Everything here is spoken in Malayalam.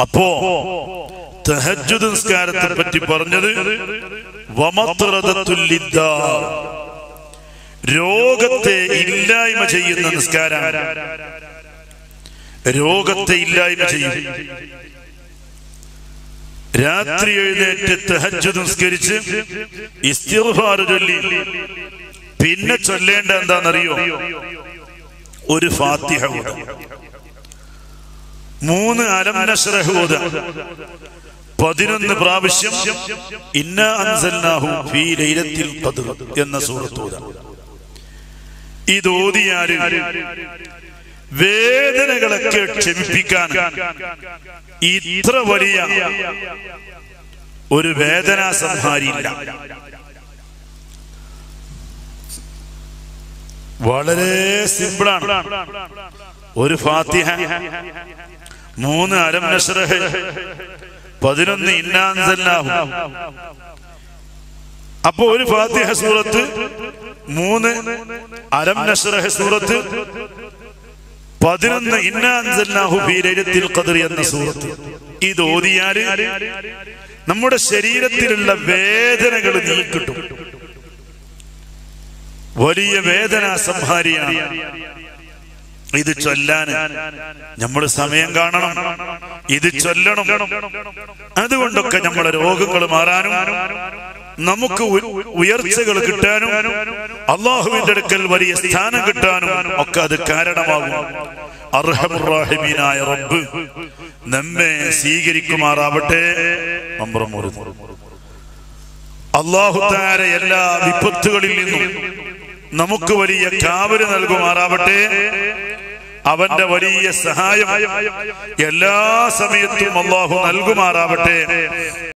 അപ്പോ തഹജ്ജുദ് നിസ്കാരത്തെ പറ്റി പറഞ്ഞത് വമത്രദത്തുല്ലിദ്ദാർ. രോഗത്തെ ഇല്ലായ്മ ചെയ്യുന്ന നിസ്കാരം രോഗത്തെ ഇല്ലായ്മ ചെയ്യും രാത്രി എഴുന്നേറ്റ് തഹജ്ജുദ് നിസ്കരിച്ച് ഇസ്തിഗ്ഫാർ ചൊല്ലി പിന്നെ ചൊല്ലേണ്ട എന്താണെന്നറിയോ ഒരു ഫാത്തിഹ ഓതാം. മൂന്ന് അലം നശ്റഹ് ഓതാം. പതിനൊന്ന് പ്രാവശ്യം ഇന്ന അൻസൽനാഹു ഫീ ലൈലത്തിൽ ഖദ്ർ എന്ന സൂറത്ത് ഓതാം. ഇത് ഓതിയാല് വേദനകളൊക്കെ ക്ഷമിപ്പിക്കാൻ ഇത്ര വലിയ ഒരു വേദനാ സംഹാരിയില്ല വളരെ സിമ്പിളാണ് ഒരു ഫാത്തിഹ മൂന്ന് അരം നഷ്റഹ് പതിനൊന്ന് ഇന്നാൻസല്ലാഹു അപ്പൊ ഒരു ഫാത്തിഹ സൂറത്ത് മൂന്ന് അരം നഷ്റഹ് സൂറത്ത് പതിനൊന്ന് ഇന്നാൻസല്ലാഹു ഫീ ലൈലത്തിൽ ഖദ്ർ എന്ന സൂറത്ത് ഇത് ഓതിയാല് നമ്മുടെ ശരീരത്തിലുള്ള വേദനകൾ നീക്കിട്ടും വലിയ വേദന സംഹാരിയാണ് ഇത് ചൊല്ലാൻ നമ്മൾ സമയം കാണണം ഇത് ചൊല്ലണം അതുകൊണ്ടൊക്കെ നമ്മുടെ രോഗങ്ങൾ മാറാനും നമുക്ക് ഉ- ഉയർച്ചകൾ കിട്ടാനും അള്ളാഹുവിന്റെ അടുക്കൽ വലിയ സ്ഥാനം കിട്ടാനും ഒക്കെ അത് കാരണമാകും അർഹമുറാഹിമീനായ റബ്ബ് നമ്മെ സ്വീകരിക്കുമാറാവട്ടെ അമ്രമുരുത് അള്ളാഹുത്താര എല്ലാ വിപത്തുകളിൽ നിന്നും നമുക്ക് വലിയ കാവല് നൽകുമാറാവട്ടെ അവന്റെ വലിയ സഹായം എല്ലാ സമയത്തും അള്ളാഹു നൽകുമാറാവട്ടെ